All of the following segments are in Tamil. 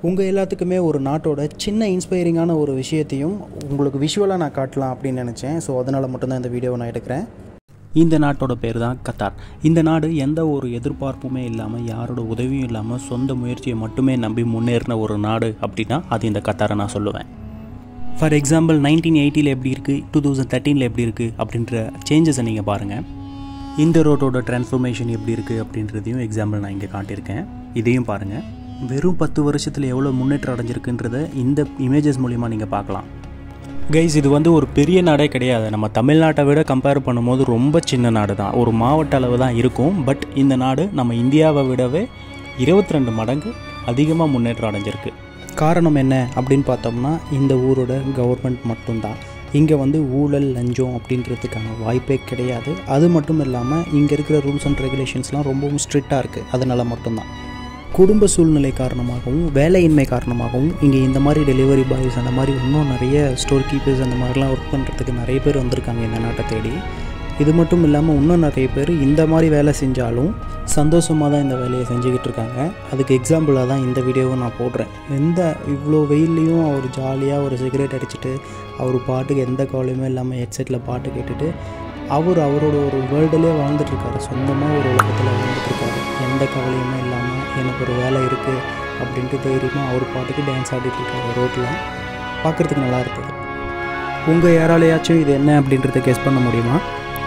உங்கள் எல்லாத்துக்குமே ஒரு நாட்டோட சின்ன இன்ஸ்பைரிங்கான ஒரு விஷயத்தையும் உங்களுக்கு விஷுவலாக நான் காட்டலாம் அப்படின்னு நினச்சேன் ஸோ அதனால் மட்டும்தான் இந்த வீடியோவை நான் எடுக்கிறேன் இந்த நாட்டோட பேர் தான் கத்தார் இந்த நாடு எந்த ஒரு எதிர்பார்ப்புமே இல்லாமல் யாரோட உதவியும் இல்லாமல் சொந்த முயற்சியை மட்டுமே நம்பி முன்னேறின ஒரு நாடு அப்படின்னா அது இந்த கத்தாரை நான் சொல்லுவேன் ஃபார் எக்ஸாம்பிள் நைன்டீன் எயிட்டியில் எப்படி இருக்குது டூ தௌசண்ட் தேர்ட்டீனில் எப்படி இருக்குது அப்படின்ற சேஞ்சஸை நீங்கள் பாருங்கள் இந்த ரோட்டோட டிரான்ஸ்ஃபர்மேஷன் எப்படி இருக்குது அப்படின்றதையும் எக்ஸாம்பிள் நான் இங்கே காட்டியிருக்கேன் இதையும் பாருங்கள் வெறும் பத்து வருஷத்தில் எவ்வளோ முன்னேற்றம் அடைஞ்சிருக்குன்றதை இந்த இமேஜஸ் மூலிமா நீங்கள் பார்க்கலாம் கைஸ் இது வந்து ஒரு பெரிய நாடே கிடையாது நம்ம தமிழ்நாட்டை விட கம்பேர் பண்ணும்போது ரொம்ப சின்ன நாடு தான் ஒரு மாவட்ட அளவு தான் இருக்கும் பட் இந்த நாடு நம்ம இந்தியாவை விடவே இருபத்தி ரெண்டு மடங்கு அதிகமாக முன்னேற்றம் அடைஞ்சிருக்கு காரணம் என்ன அப்படின்னு பார்த்தோம்னா இந்த ஊரோட கவர்மெண்ட் மட்டும்தான் இங்கே வந்து ஊழல் லஞ்சம் அப்படின்றதுக்கான வாய்ப்பே கிடையாது அது மட்டும் இல்லாமல் இங்கே இருக்கிற ரூல்ஸ் அண்ட் ரெகுலேஷன்ஸ்லாம் ரொம்பவும் ஸ்ட்ரிக்டாக இருக்குது அதனால் மட்டும்தான் குடும்ப சூழ்நிலை காரணமாகவும் வேலையின்மை காரணமாகவும் இங்கே இந்த மாதிரி டெலிவரி பாய்ஸ் அந்த மாதிரி இன்னும் நிறைய ஸ்டோர் கீப்பர்ஸ் அந்த மாதிரிலாம் ஒர்க் பண்ணுறதுக்கு நிறைய பேர் வந்திருக்காங்க இந்த நாட்டை தேடி இது மட்டும் இல்லாமல் இன்னும் நிறைய பேர் இந்த மாதிரி வேலை செஞ்சாலும் சந்தோஷமாக தான் இந்த வேலையை செஞ்சுக்கிட்டு இருக்காங்க அதுக்கு எக்ஸாம்பிளாக தான் இந்த வீடியோவை நான் போடுறேன் எந்த இவ்வளோ வெயில்லையும் அவர் ஜாலியாக ஒரு சிகரெட் அடிச்சுட்டு அவர் பாட்டுக்கு எந்த கவலையுமே இல்லாமல் ஹெட்செட்டில் பாட்டு கேட்டுட்டு அவர் அவரோட ஒரு வேர்ல்டுலேயே வாழ்ந்துட்டுருக்காரு சொந்தமாக ஒரு உலகத்தில் வாழ்ந்துட்டுருக்காரு எந்த கவலையுமே இல்லாமல் எனக்கு ஒரு வேலை இருக்குது அப்படின்ட்டு தைரியமாக அவர் பாட்டுக்கு டான்ஸ் ஆடிட்டு இருக்காரு ரோட்டில் பார்க்குறதுக்கு நல்லா இருக்குது உங்கள் யாராலையாச்சும் இது என்ன அப்படின்றத கெஸ் பண்ண முடியுமா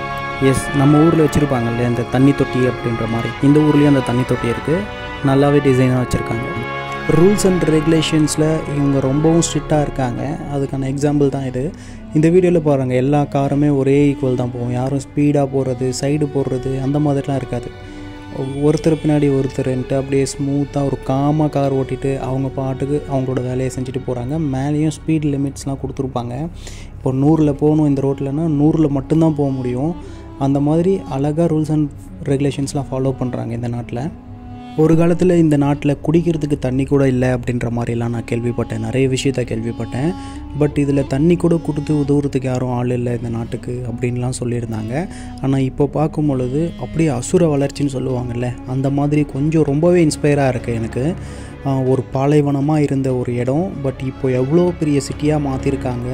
எஸ் நம்ம ஊரில் வச்சுருப்பாங்கல்ல இந்த தண்ணி தொட்டி அப்படின்ற மாதிரி இந்த ஊர்லேயும் அந்த தண்ணி தொட்டி இருக்குது நல்லாவே டிசைனாக வச்சுருக்காங்க ரூல்ஸ் அண்ட் ரெகுலேஷன்ஸில் இவங்க ரொம்பவும் ஸ்ட்ரிக்டாக இருக்காங்க அதுக்கான எக்ஸாம்பிள் தான் இது இந்த வீடியோவில் பாருங்கள் எல்லா காருமே ஒரே ஈக்குவல் தான் போகும் யாரும் ஸ்பீடாக போகிறது சைடு போடுறது அந்த மாதிரிலாம் இருக்காது ஒருத்தர் பின்னாடி ஒருத்தர்ன்ட்டு அப்படியே ஸ்மூத்தாக ஒரு காமாக கார் ஓட்டிட்டு அவங்க பாட்டுக்கு அவங்களோட வேலையை செஞ்சுட்டு போகிறாங்க மேலேயும் ஸ்பீட் லிமிட்ஸ்லாம் கொடுத்துருப்பாங்க இப்போ நூறில் போகணும் இந்த ரோட்லனா நூறில் மட்டும்தான் போக முடியும் அந்த மாதிரி அழகாக ரூல்ஸ் அண்ட் ரெகுலேஷன்ஸ்லாம் ஃபாலோ பண்ணுறாங்க இந்த நாட்டில் ஒரு காலத்தில் இந்த நாட்டில் குடிக்கிறதுக்கு தண்ணி கூட இல்லை அப்படின்ற மாதிரிலாம் நான் கேள்விப்பட்டேன் நிறைய விஷயத்த கேள்விப்பட்டேன் பட் இதில் தண்ணி கூட கொடுத்து உதவுறதுக்கு யாரும் ஆள் இல்லை இந்த நாட்டுக்கு அப்படின்லாம் சொல்லியிருந்தாங்க ஆனால் இப்போ பார்க்கும் பொழுது அப்படியே அசுர வளர்ச்சின்னு சொல்லுவாங்கல்ல அந்த மாதிரி கொஞ்சம் ரொம்பவே இன்ஸ்பயராக இருக்குது எனக்கு ஒரு பாலைவனமாக இருந்த ஒரு இடம் பட் இப்போ எவ்வளோ பெரிய சிட்டியாக மாற்றிருக்காங்க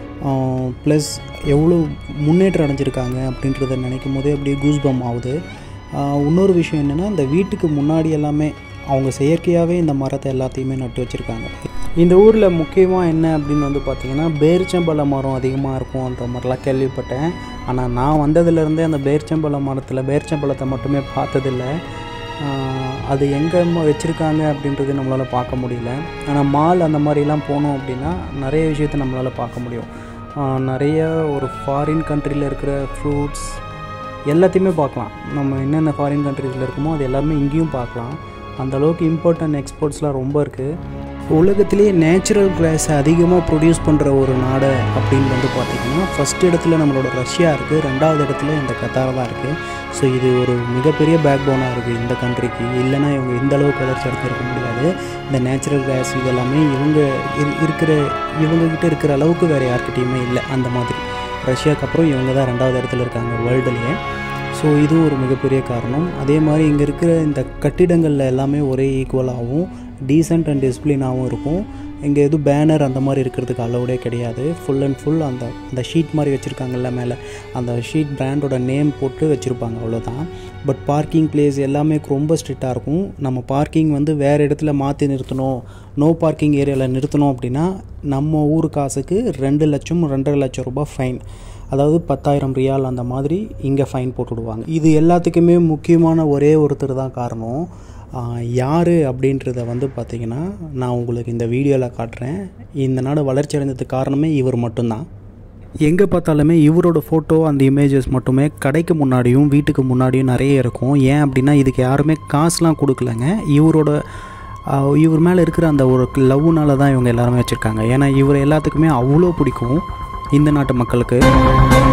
ப்ளஸ் எவ்வளோ முன்னேற்றம் அடைஞ்சிருக்காங்க அப்படின்றத நினைக்கும் போதே அப்படியே கூஸ்பம் ஆகுது இன்னொரு விஷயம் என்னென்னா இந்த வீட்டுக்கு முன்னாடி எல்லாமே அவங்க செயற்கையாகவே இந்த மரத்தை எல்லாத்தையுமே நட்டு வச்சுருக்காங்க இந்த ஊரில் முக்கியமாக என்ன அப்படின்னு வந்து பார்த்திங்கன்னா பேரிச்சம்பழ மரம் அதிகமாக இருக்கும்ன்ற மாதிரிலாம் கேள்விப்பட்டேன் ஆனால் நான் வந்ததுலேருந்தே அந்த பேரிச்சம்பழ மரத்தில் பேரிச்சம்பழத்தை மட்டுமே பார்த்ததில்ல அது எங்கே வச்சுருக்காங்க அப்படின்றது நம்மளால் பார்க்க முடியல ஆனால் மால் அந்த மாதிரிலாம் போனோம் அப்படின்னா நிறைய விஷயத்தை நம்மளால் பார்க்க முடியும் நிறைய ஒரு ஃபாரின் கண்ட்ரியில் இருக்கிற ஃப்ரூட்ஸ் எல்லாத்தையுமே பார்க்கலாம் நம்ம என்னென்ன ஃபாரின் கண்ட்ரீஸில் இருக்குமோ அது எல்லாமே இங்கேயும் பார்க்கலாம் அந்த அளவுக்கு இம்போர்ட் அண்ட் எக்ஸ்போர்ட்ஸ்லாம் ரொம்ப இருக்குது உலகத்திலேயே நேச்சுரல் கிளாஸ் அதிகமாக ப்ரொடியூஸ் பண்ணுற ஒரு நாடு அப்படின்னு வந்து பார்த்திங்கன்னா ஃபஸ்ட் இடத்துல நம்மளோட ரஷ்யா இருக்குது ரெண்டாவது இடத்துல இந்த கத்தார் தான் இருக்குது ஸோ இது ஒரு மிகப்பெரிய பேக் போனாக இருக்குது இந்த கண்ட்ரிக்கு இல்லைனா இவங்க இந்த அளவுக்கு வளர்ச்சி அடைஞ்சிருக்க முடியாது இந்த நேச்சுரல் கேஸ் இதெல்லாமே இவங்க இருக்கிற இவங்கக்கிட்ட இருக்கிற அளவுக்கு வேறு யார்கிட்டையுமே இல்லை அந்த மாதிரி ரஷ்யாவுக்கு அப்புறம் இவங்க தான் ரெண்டாவது இடத்துல இருக்காங்க வேர்ல்டுலேயே ஸோ இதுவும் ஒரு மிகப்பெரிய காரணம் அதே மாதிரி இங்கே இருக்கிற இந்த கட்டிடங்களில் எல்லாமே ஒரே ஈக்குவலாகவும் டீசெண்ட் அண்ட் டிசிப்ளினாகவும் இருக்கும் இங்கே எதுவும் பேனர் அந்த மாதிரி இருக்கிறதுக்கு அலௌடே கிடையாது ஃபுல் அண்ட் ஃபுல் அந்த அந்த ஷீட் மாதிரி வச்சுருக்காங்கல்ல மேலே அந்த ஷீட் பிராண்டோட நேம் போட்டு வச்சுருப்பாங்க அவ்வளோதான் பட் பார்க்கிங் பிளேஸ் எல்லாமே ரொம்ப ஸ்ட்ரிக்டாக இருக்கும் நம்ம பார்க்கிங் வந்து வேறு இடத்துல மாற்றி நிறுத்தணும் நோ பார்க்கிங் ஏரியாவில் நிறுத்தணும் அப்படின்னா நம்ம ஊர் காசுக்கு ரெண்டு லட்சம் ரெண்டரை லட்சம் ரூபாய் ஃபைன் அதாவது பத்தாயிரம் ரியால் அந்த மாதிரி இங்கே ஃபைன் போட்டுவிடுவாங்க இது எல்லாத்துக்குமே முக்கியமான ஒரே ஒருத்தர் தான் காரணம் யார் அப்படின்றத வந்து பார்த்திங்கன்னா நான் உங்களுக்கு இந்த வீடியோவில் காட்டுறேன் இந்த நாடு வளர்ச்சி அடைந்ததுக்கு காரணமே இவர் மட்டும்தான் எங்கே பார்த்தாலுமே இவரோட ஃபோட்டோ அந்த இமேஜஸ் மட்டுமே கடைக்கு முன்னாடியும் வீட்டுக்கு முன்னாடியும் நிறைய இருக்கும் ஏன் அப்படின்னா இதுக்கு யாருமே காசுலாம் கொடுக்கலங்க இவரோட இவர் மேலே இருக்கிற அந்த ஒரு லவ்னால தான் இவங்க எல்லாருமே வச்சுருக்காங்க ஏன்னா இவர் எல்லாத்துக்குமே அவ்வளோ பிடிக்கும் இந்த நாட்டு மக்களுக்கு